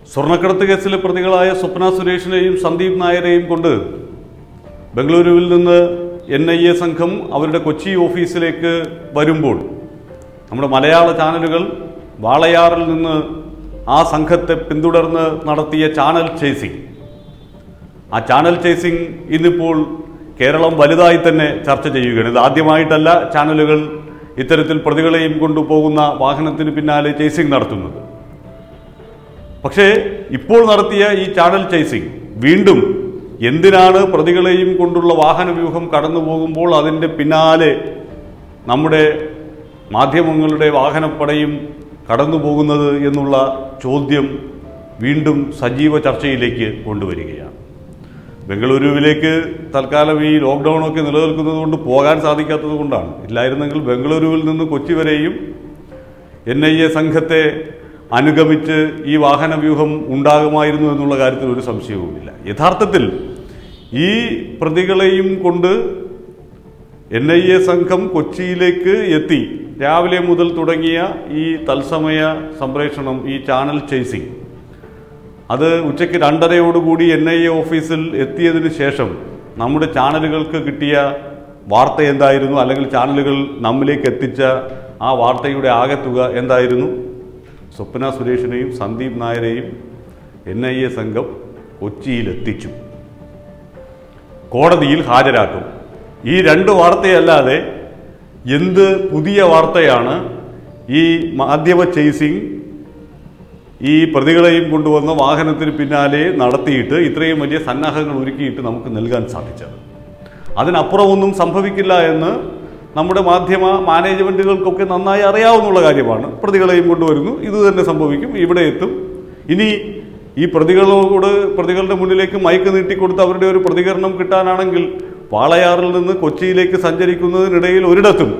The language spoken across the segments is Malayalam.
സ്വർണ്ണക്കടത്ത് കേസിലെ പ്രതികളായ സ്വപ്ന സുരേഷിനെയും സന്ദീപ് നായരെയും കൊണ്ട് ബംഗളൂരുവിൽ നിന്ന് എൻ ഐ എ സംഘം അവരുടെ കൊച്ചി ഓഫീസിലേക്ക് വരുമ്പോൾ നമ്മുടെ മലയാള ചാനലുകൾ വാളയാറിൽ നിന്ന് ആ സംഘത്തെ പിന്തുടർന്ന് നടത്തിയ ചാനൽ ചേസിംഗ് ആ ചാനൽ ചേസിംഗ് ഇന്നിപ്പോൾ കേരളം വലുതായി തന്നെ ചർച്ച ചെയ്യുകയാണ് ഇത് ആദ്യമായിട്ടല്ല ചാനലുകൾ ഇത്തരത്തിൽ പ്രതികളെയും കൊണ്ടുപോകുന്ന വാഹനത്തിന് പിന്നാലെ ചേസിംഗ് നടത്തുന്നത് പക്ഷേ ഇപ്പോൾ നടത്തിയ ഈ ചാനൽ ചേസിംഗ് വീണ്ടും എന്തിനാണ് പ്രതികളെയും കൊണ്ടുള്ള വാഹന വ്യൂഹം കടന്നു പോകുമ്പോൾ അതിൻ്റെ പിന്നാലെ നമ്മുടെ മാധ്യമങ്ങളുടെ വാഹനപ്പടയും കടന്നു പോകുന്നത് എന്നുള്ള ചോദ്യം വീണ്ടും സജീവ ചർച്ചയിലേക്ക് കൊണ്ടുവരികയാണ് ബംഗളൂരുവിലേക്ക് തൽക്കാലം ഈ ലോക്ക്ഡൗൺ ഒക്കെ നിലനിൽക്കുന്നത് കൊണ്ട് പോകാൻ സാധിക്കാത്തത് കൊണ്ടാണ് ഇല്ലായിരുന്നെങ്കിൽ ബംഗളൂരുവിൽ നിന്ന് കൊച്ചി വരെയും എൻ ഐ എ സംഘത്തെ അനുഗമിച്ച് ഈ വാഹന വ്യൂഹം ഉണ്ടാകുമായിരുന്നു എന്നുള്ള കാര്യത്തിൽ ഒരു സംശയവുമില്ല യഥാർത്ഥത്തിൽ ഈ പ്രതികളെയും കൊണ്ട് എൻ ഐ എ സംഘം കൊച്ചിയിലേക്ക് എത്തി രാവിലെ മുതൽ തുടങ്ങിയ ഈ തത്സമയ സംപ്രേഷണം ഈ ചാനൽ ചേസിംഗ് അത് ഉച്ചയ്ക്ക് രണ്ടരയോടുകൂടി എൻ ഐ എ ഓഫീസിൽ എത്തിയതിന് ശേഷം നമ്മുടെ ചാനലുകൾക്ക് കിട്ടിയ വാർത്ത എന്തായിരുന്നു അല്ലെങ്കിൽ ചാനലുകൾ നമ്മിലേക്ക് എത്തിച്ച ആ വാർത്തയുടെ ആകെത്തുക എന്തായിരുന്നു സ്വപ്ന സുരേഷിനെയും സന്ദീപ് നായരെയും എൻ ഐ എ സംഘം കൊച്ചിയിലെത്തിച്ചു കോടതിയിൽ ഹാജരാക്കും ഈ രണ്ട് വാർത്തയല്ലാതെ എന്ത് പുതിയ വാർത്തയാണ് ഈ മാധ്യമ ചേസിംഗ് ഈ പ്രതികളെയും കൊണ്ടുവന്ന വാഹനത്തിന് പിന്നാലെ നടത്തിയിട്ട് ഇത്രയും വലിയ സന്നാഹങ്ങൾ ഒരുക്കിയിട്ട് നമുക്ക് നൽകാൻ സാധിച്ചത് അതിനപ്പുറമൊന്നും സംഭവിക്കില്ല എന്ന് നമ്മുടെ മാധ്യമ മാനേജ്മെൻറ്റുകൾക്കൊക്കെ നന്നായി അറിയാവുന്ന കാര്യമാണ് പ്രതികളെയും കൊണ്ടുവരുന്നു ഇത് തന്നെ സംഭവിക്കും ഇവിടെ എത്തും ഇനി ഈ പ്രതികളോട് പ്രതികളുടെ മുന്നിലേക്ക് മയക്ക് നീട്ടിക്കൊടുത്ത് അവരുടെ ഒരു പ്രതികരണം കിട്ടാനാണെങ്കിൽ വാളയാറിൽ നിന്ന് കൊച്ചിയിലേക്ക് സഞ്ചരിക്കുന്നതിനിടയിൽ ഒരിടത്തും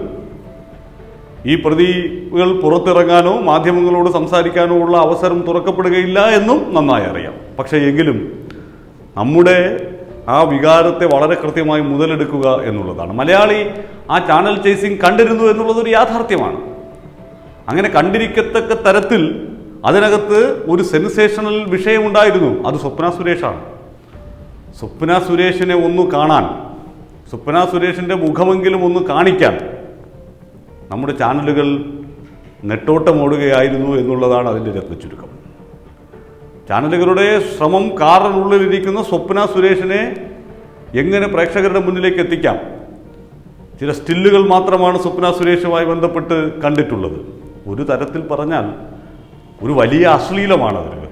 ഈ പ്രതികൾ പുറത്തിറങ്ങാനോ മാധ്യമങ്ങളോട് സംസാരിക്കാനോ ഉള്ള അവസരം തുറക്കപ്പെടുകയില്ല എന്നും നന്നായി അറിയാം പക്ഷേ എങ്കിലും നമ്മുടെ ആ വികാരത്തെ വളരെ കൃത്യമായി മുതലെടുക്കുക എന്നുള്ളതാണ് മലയാളി ആ ചാനൽ ചേസിംഗ് കണ്ടിരുന്നു എന്നുള്ളത് ഒരു യാഥാർത്ഥ്യമാണ് അങ്ങനെ കണ്ടിരിക്കത്തക്ക തരത്തിൽ അതിനകത്ത് ഒരു സെൻസേഷണൽ വിഷയമുണ്ടായിരുന്നു അത് സ്വപ്ന സുരേഷാണ് സ്വപ്ന സുരേഷിനെ ഒന്ന് കാണാൻ സ്വപ്ന സുരേഷിൻ്റെ മുഖമെങ്കിലും ഒന്ന് കാണിക്കാൻ നമ്മുടെ ചാനലുകൾ നെട്ടോട്ടമോടുകയായിരുന്നു എന്നുള്ളതാണ് അതിൻ്റെ രത്നച്ചുരുക്കം ചാനലുകളുടെ ശ്രമം കാറിനുള്ളിലിരിക്കുന്ന സ്വപ്ന സുരേഷിനെ എങ്ങനെ പ്രേക്ഷകരുടെ മുന്നിലേക്ക് എത്തിക്കാം ചില സ്റ്റില്ലുകൾ മാത്രമാണ് സ്വപ്ന സുരേഷുമായി ബന്ധപ്പെട്ട് കണ്ടിട്ടുള്ളത് ഒരു തരത്തിൽ പറഞ്ഞാൽ ഒരു വലിയ അശ്ലീലമാണ് അതിനകത്ത്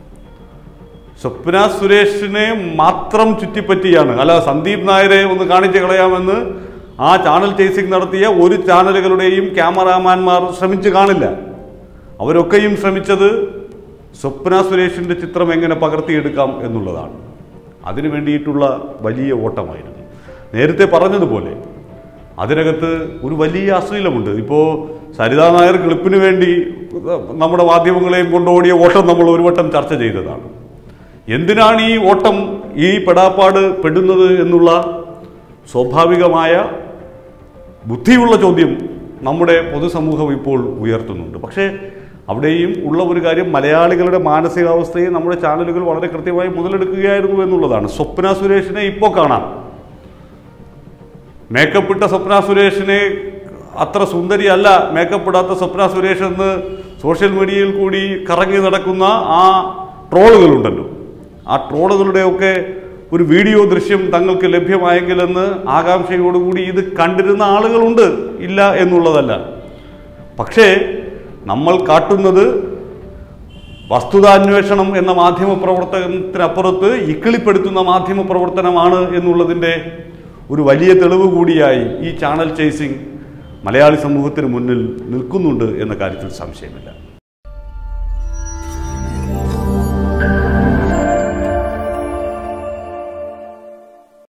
സ്വപ്ന സുരേഷിനെ മാത്രം ചുറ്റിപ്പറ്റിയാണ് അല്ല സന്ദീപ് നായരെ ഒന്ന് കാണിച്ചു കളയാമെന്ന് ആ ചാനൽ ചേസിംഗ് നടത്തിയ ഒരു ചാനലുകളുടെയും ക്യാമറാമാൻമാർ ശ്രമിച്ചു കാണില്ല അവരൊക്കെയും ശ്രമിച്ചത് സ്വപ്ന സുരേഷിൻ്റെ ചിത്രം എങ്ങനെ പകർത്തിയെടുക്കാം എന്നുള്ളതാണ് അതിനു വേണ്ടിയിട്ടുള്ള വലിയ ഓട്ടമായിരുന്നു നേരത്തെ പറഞ്ഞതുപോലെ അതിനകത്ത് ഒരു വലിയ അശ്ലീലമുണ്ട് ഇപ്പോൾ സരിതാ നായർ ക്ലിപ്പിന് വേണ്ടി നമ്മുടെ മാധ്യമങ്ങളെയും കൊണ്ടോടിയ ഓട്ടം നമ്മൾ ഒരു വട്ടം ചർച്ച ചെയ്തതാണ് എന്തിനാണ് ഈ ഓട്ടം ഈ പെടാപ്പാട് പെടുന്നത് എന്നുള്ള സ്വാഭാവികമായ ബുദ്ധിയുള്ള ചോദ്യം നമ്മുടെ പൊതുസമൂഹം ഇപ്പോൾ ഉയർത്തുന്നുണ്ട് പക്ഷേ അവിടെയും ഉള്ള ഒരു കാര്യം മലയാളികളുടെ മാനസികാവസ്ഥയെ നമ്മുടെ ചാനലുകൾ വളരെ കൃത്യമായി മുതലെടുക്കുകയായിരുന്നു എന്നുള്ളതാണ് സ്വപ്ന സുരേഷിനെ ഇപ്പോൾ കാണാം മേക്കപ്പ് ഇട്ട സ്വപ്ന സുരേഷിനെ അത്ര സുന്ദരിയല്ല മേക്കപ്പ് ഇടാത്ത സ്വപ്ന സുരേഷ് എന്ന് സോഷ്യൽ മീഡിയയിൽ കൂടി കറങ്ങി നടക്കുന്ന ആ ട്രോളുകളുണ്ടല്ലോ ആ ട്രോളുകളുടെയൊക്കെ ഒരു വീഡിയോ ദൃശ്യം തങ്ങൾക്ക് ലഭ്യമായെങ്കിലെന്ന് ആകാംക്ഷയോടുകൂടി ഇത് കണ്ടിരുന്ന ആളുകളുണ്ട് ഇല്ല എന്നുള്ളതല്ല പക്ഷേ നമ്മൾ കാട്ടുന്നത് വസ്തുതാന്വേഷണം എന്ന മാധ്യമ പ്രവർത്തനത്തിനപ്പുറത്ത് ഇക്കിളിപ്പെടുത്തുന്ന മാധ്യമ പ്രവർത്തനമാണ് എന്നുള്ളതിൻ്റെ ഒരു വലിയ തെളിവ് കൂടിയായി ഈ ചാനൽ ചേസിംഗ് മലയാളി സമൂഹത്തിന് മുന്നിൽ നിൽക്കുന്നുണ്ട് എന്ന കാര്യത്തിൽ സംശയമില്ല